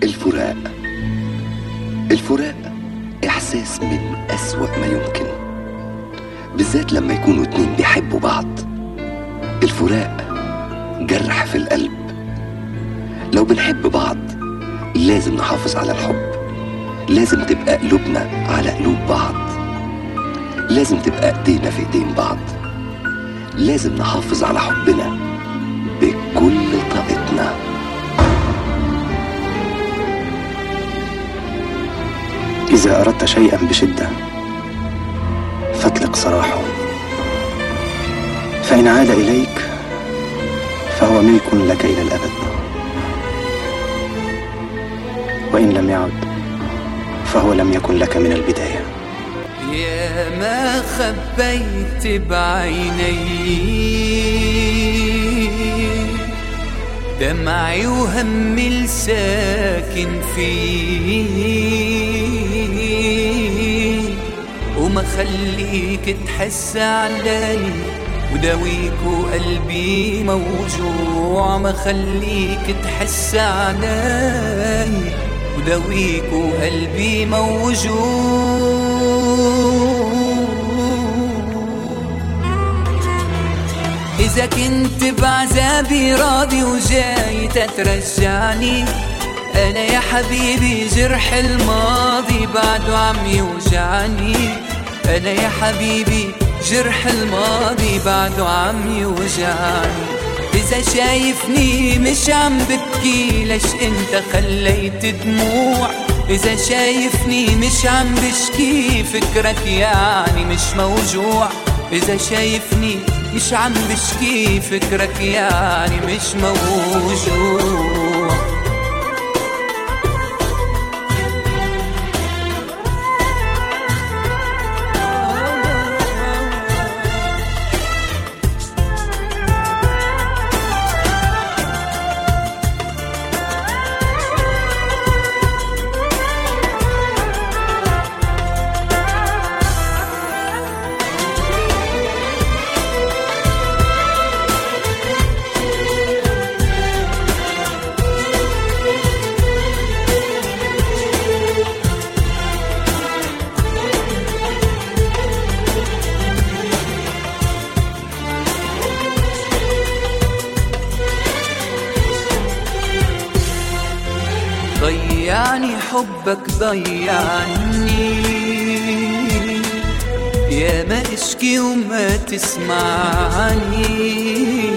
الفراق الفراق إحساس من أسوأ ما يمكن بالذات لما يكونوا اتنين بيحبوا بعض الفراق جرح في القلب لو بنحب بعض لازم نحافظ على الحب لازم تبقى قلوبنا على قلوب بعض لازم تبقى ايدينا في ايدين بعض لازم نحافظ على حبنا بكل طاقتنا إذا أردت شيئا بشدة فاطلق سراحه فإن عاد إليك فهو ملك لك إلى الأبد وإن لم يعد فهو لم يكن لك من البداية يا ما خبيت بعيني دمعي وهمي الساكن فيه وما خليك تحس علي وداويك وقلبي موجوع ما خليك تحس علي وداويك وقلبي موجوع إذا كنت بعذابي راضي وجاي تترجعني أنا يا حبيبي جرح الماضي بعده عم يوجعني أنا يا حبيبي جرح الماضي بعده عم يوجعني إذا شايفني مش عم ببكي ليش أنت خليت دموع إذا شايفني مش عم بشكي فكرك يعني مش موجوع إذا شايفني مش عم بشكي فكرك يعني مش موجوع ضيعني حبك ضيعني يا ما اشكي وما تسمعني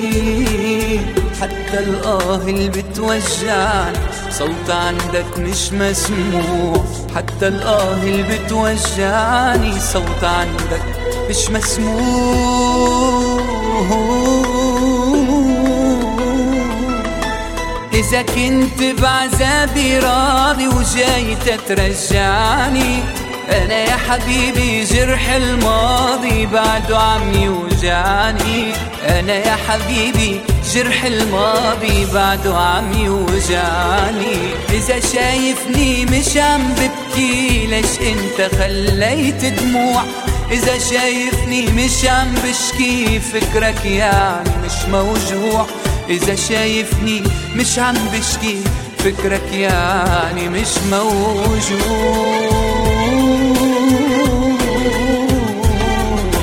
حتى الآه اللي بتوجعني صوت عندك مش مسموع حتى الآه اللي بتوجعني صوت عندك مش مسموع إذا كنت بعذابي راضي وجاي تترجعني أنا يا حبيبي جرح الماضي بعده عم يوجعني أنا يا حبيبي جرح الماضي بعده عم يوجعني إذا شايفني مش عم ببكي ليش أنت خليت دموع إذا شايفني مش عم بشكي فكرك يعني مش موجوع إذا شايفني مش عم بشكي فكرك يعني مش موجود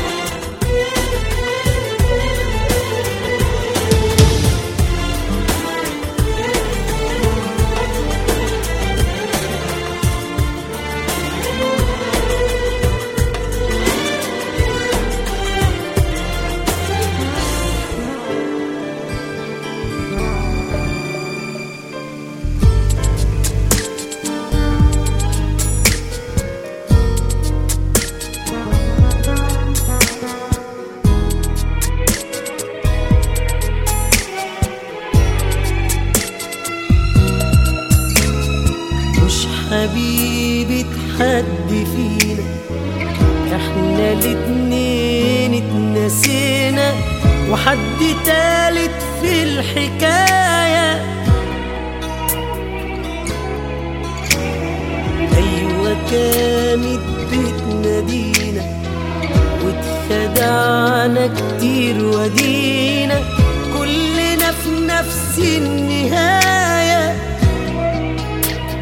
مش حبيبة حد فينا احنا الاتنين اتنسينا وحد تالت في الحكاية أيوة كانت بتنادينا واتخدعنا كتير ودينا كلنا في نفس النهايه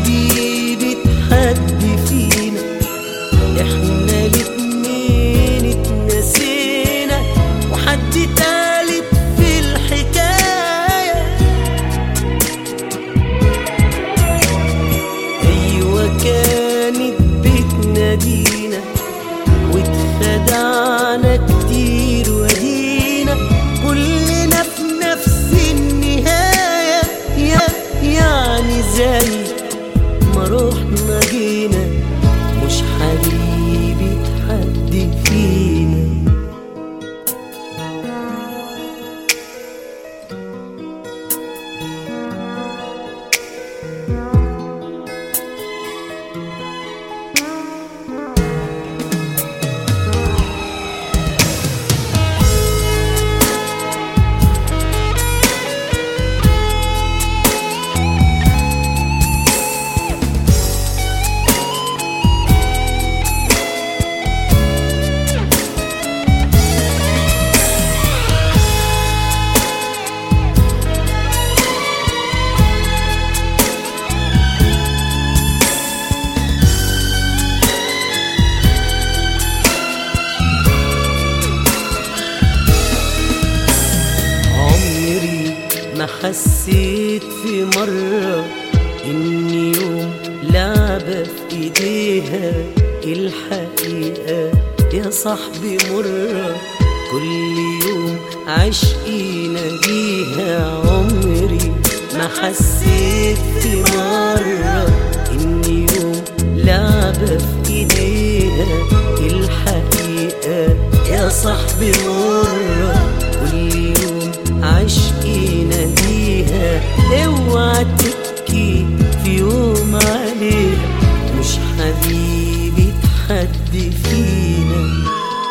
حبيبة حد فينا احنا الاتنين اتنسينا وحد تالت في الحكاية ايوه كانت بتنادينا واتخدعنا كتير ودينا كلنا في نفس النهاية يا يعني زي ما روحنا جينا مش حبيبي حد فينا عمري ما حسيت في مرة إن يوم لعبة في إيديها الحقيقة يا صاحبي مرة كل يوم عشقي ناديها عمري ما حسيت في مرة إن يوم لعبة في إيديها الحقيقة يا صاحبي مرة كل يوم عشقي ناديها اوعى تبكي في يوم عليها مش حبيبة حد فينا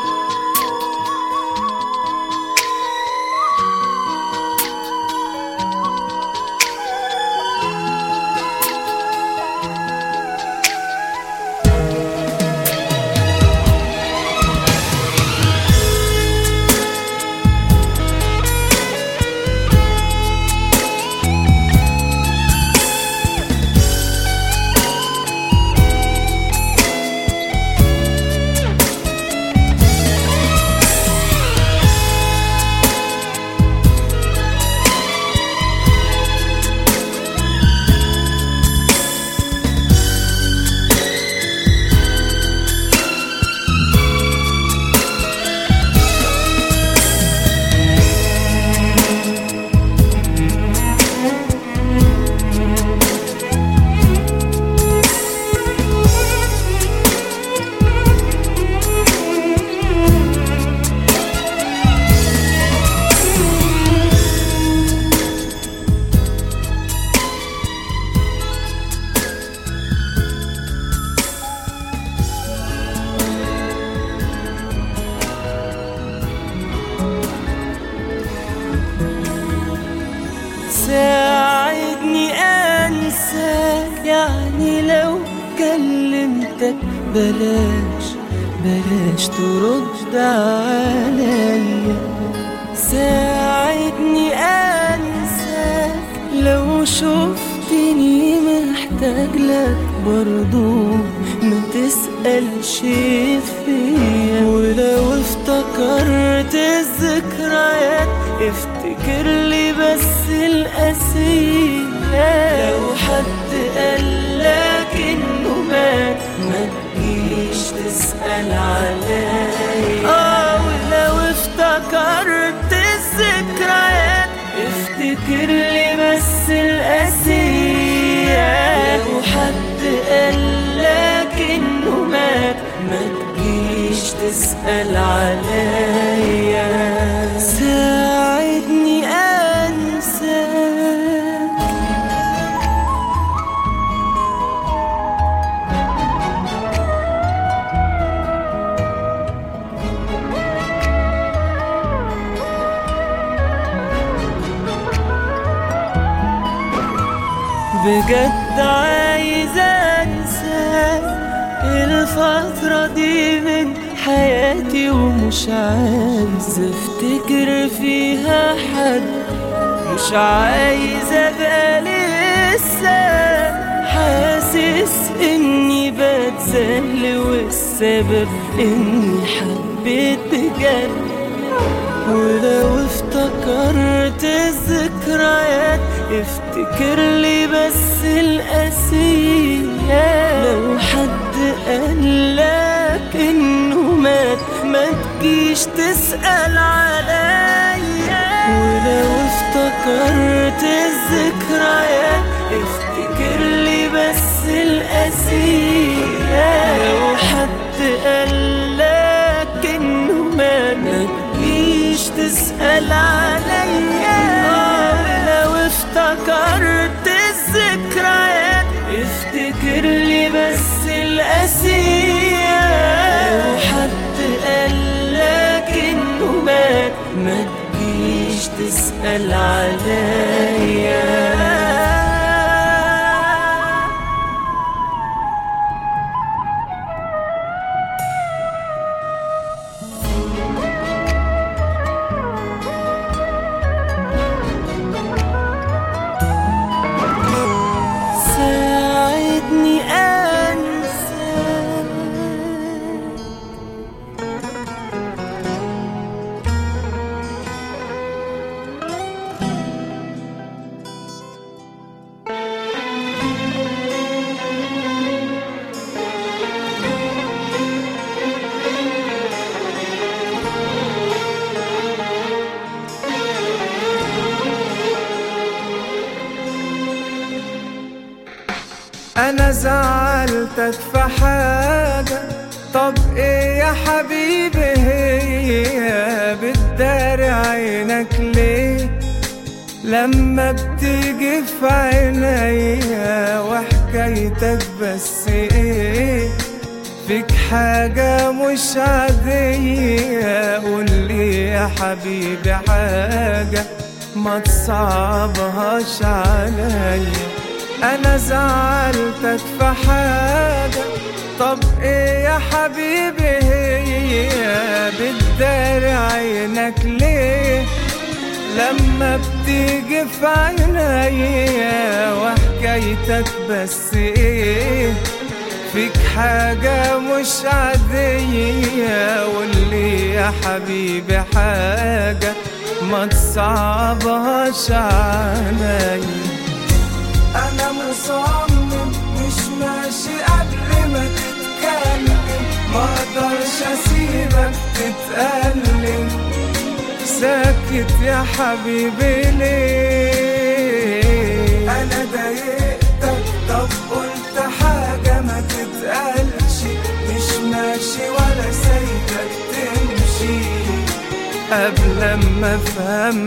ساعدني انساك يعني لو كلمتك بلاش بلاش ترد عليا ساعدني انساك لو شفتني محتاج لك برضو ما تسألش فيا ولو افتكرت الذكريات افتكر لي بس القسيم لو حد قالك انه مات ما تجيش تسأل عليا اه ولو افتكرت الذكريات افتكر لي بس القسية لو حد قالك انه مات ما تجيش تسأل عليا ساعدني انساك بجد عايز انساك الفترة دي من حياتي ومش عايز افتكر فيها حد مش عايز ابقى لسه حاسس اني بتذل والسبب اني حبيت بجد ولو افتكرت الذكريات افتكر لي بس القاسية لو حد قالك انه مات ما تجيش تسأل عليا ولو افتكرت الذكريات افتكر لي بس القاسية لو حد قالك انه مات ما تجيش تسأل عليا لو افتكرت الذكريات افتكر لي بس القاسية لو حد قالك انه مات ما تجيش تسأل عليا ساعدني أنسى انا زعلتك في حاجة طب ايه يا حبيبي هي بتداري عينك ليه لما بتيجي في عينيا وحكايتك بس ايه فيك حاجة مش عادية قولي يا حبيبي حاجة ما تصعبهاش عليا انا زعلتك في حاجة طب ايه يا حبيبي هي بتداري عينك ليه لما بتيجي في عينيا وحكايتك بس ايه فيك حاجة مش عادية قولي يا حبيبي حاجة ما تصعبهاش عليا انا مصمم مش ماشي قبل ما تتكلم ما اقدرش اسيبك تتألم ساكت يا حبيبي ليه انا ضايقتك طب قلت حاجة ما تتقالش مش ماشي ولا سايبك تمشي قبل ما افهم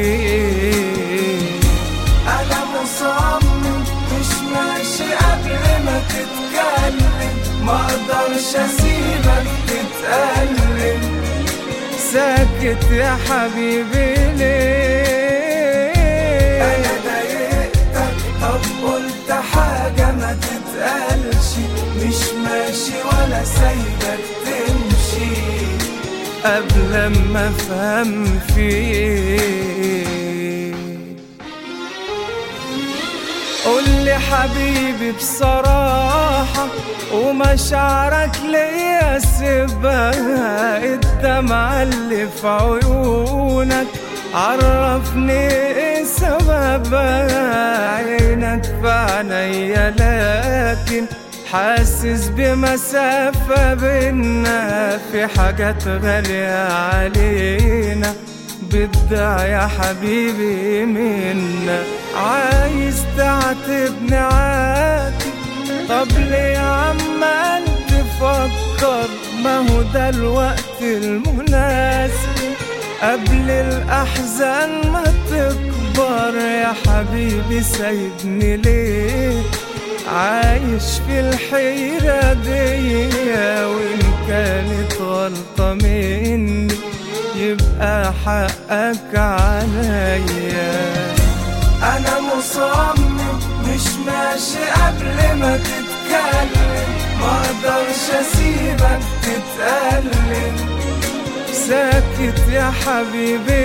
فيك انا مصمم مش ماشي قبل ما تتكلم ما اقدرش اسيبك تتألم ساكت يا حبيبي ليه انا ضايقتك طب قلت حاجة ما تتقالش مش ماشي ولا سايبك تمشي قبل ما افهم فيك قولي حبيبي بصراحة ومشاعرك ليا سيبها الدمعة اللي في عيونك عرفني ايه سببها عينك في عينيا لكن حاسس بمسافة بينا في حاجات غالية علينا بدع يا حبيبي منا عايز تعاتبني عادي طب ليه عمال تفكر ما هو ده الوقت المناسب قبل الأحزان ما تكبر يا حبيبي سايبني ليه عايش في الحيرة دي وإن كانت غلطة مني يبقى حقك عليا أنا مصمم مش ماشي قبل ما تتكلم ما اقدرش اسيبك تتألم ساكت يا حبيبي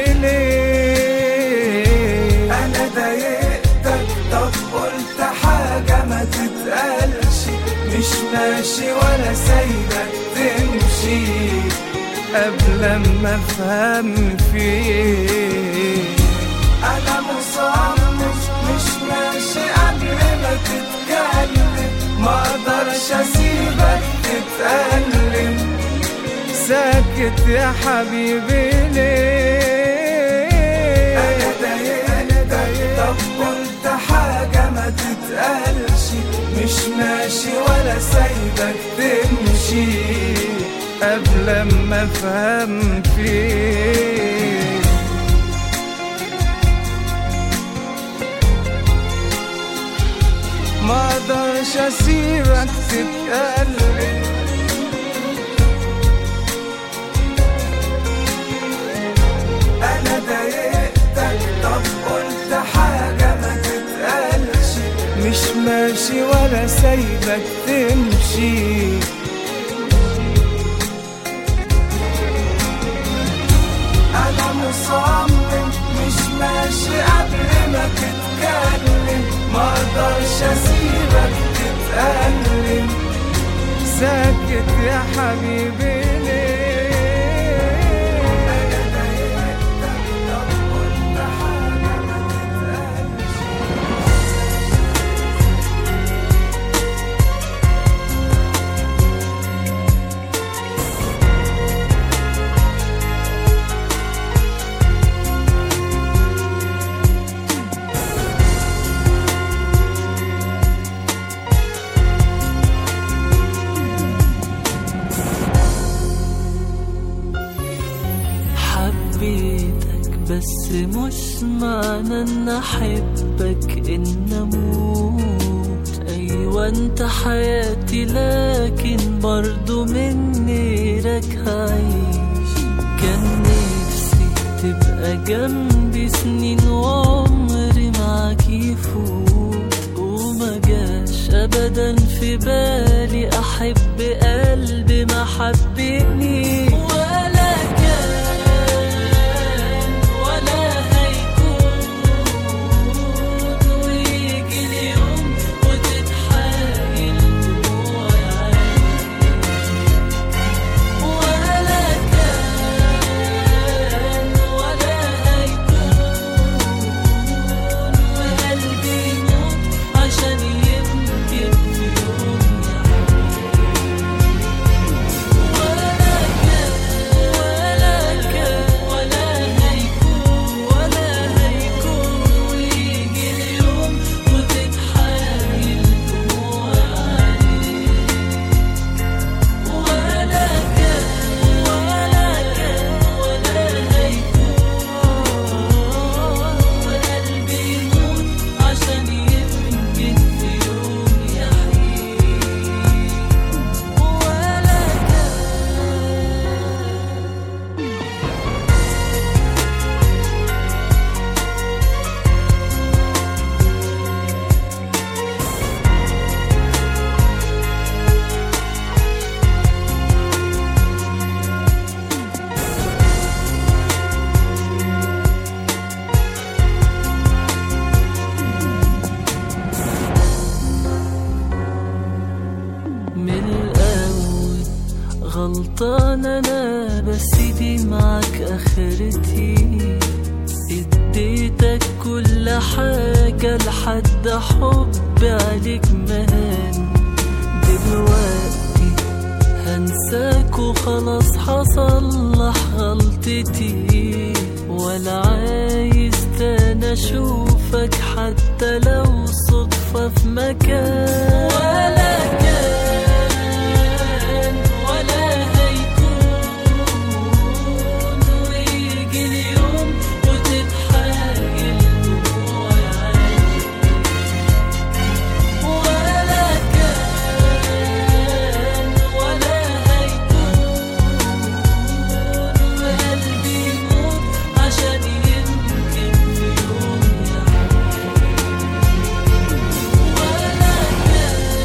ليه انا ضايقتك طب قلت حاجة ما تتقالش ماشي ولا سايبك تمشي قبل ما افهم فيك انا مصمم مش ماشي قبل ما تتكلم ما اقدرش اسيبك تتألم ساكت يا حبيبي ليه انا ضايقتك طب قلت حاجة ما تتقالش مش ماشي ولا سايبك تمشي قبل ما افهم فيك ما اقدرش اسيبك تتقلب انا ضايقتك طب قلت حاجة ما تتقالش مش ماشي ولا سايبك تمشي انا مصمم مش ماشي قبل ما تتكلم ما اقدرش اسيبك تتألم ساكت يا حبيبي ليه انا ضايقتك طب قلت حاجة ما تتقالش حبيتك بس مش معنى ان احبك ان اموت ايوه انت حياتي لكن برضو من غيرك هعيش كان نفسي تبقى جنبي سنين وعمري معاك يفوت وما جاش ابدا في بالي احب قلبي ما حبني ولا كان ولا هيكون ويجي اليوم وتتحايل دموعي عليك ولا كان ولا هيكون وقلبي يموت عشان يمكن في يوم ولا كان ولا كان ولا هيكون ولا هيكون ويجي اليوم وتتحايل دموعي عليك ولا كان ولا كان ولا هيكون وقلبي يموت عشان يمكن في يوم يحيي ولا كان من الأول غلطان أنا بس دي معك آخرتي اديتك كل حاجة لحد حبي عليك مهان دلوقتي هنساك وخلاص هصلح غلطتي ولا عايز تاني اشوفك حتى لو صدفة في مكان ولا كان ولا هيكون ويجي اليوم وتتحايل دموعي عليك ولا كان ولا هيكون وقلبي يموت عشان يمكن في يوم يحيي ولا كان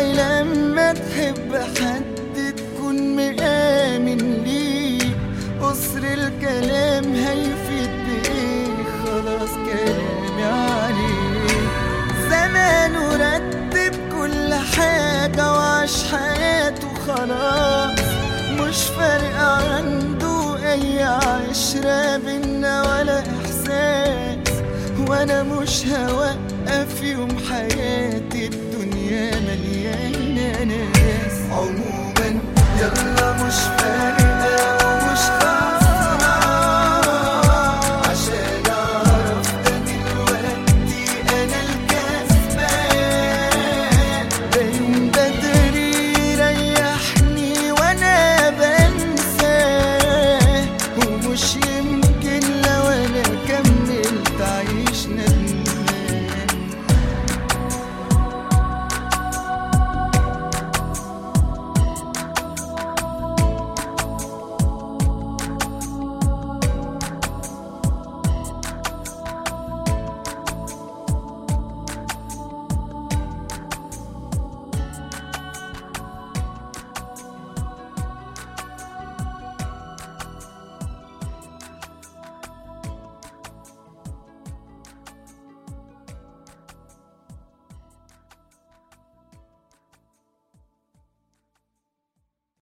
لما تحب حد تكون مآمن ليه قصر الكلام هيفيد بإيه خلاص كلامي عليه زمانه رتب كل حاجة وعاش حياته خلاص مش فارق عنده أي عشرة بينا ولا إحساس وأنا مش هوقف يوم حياتي الدنيا مليانة ناس عموما يلا مش فارق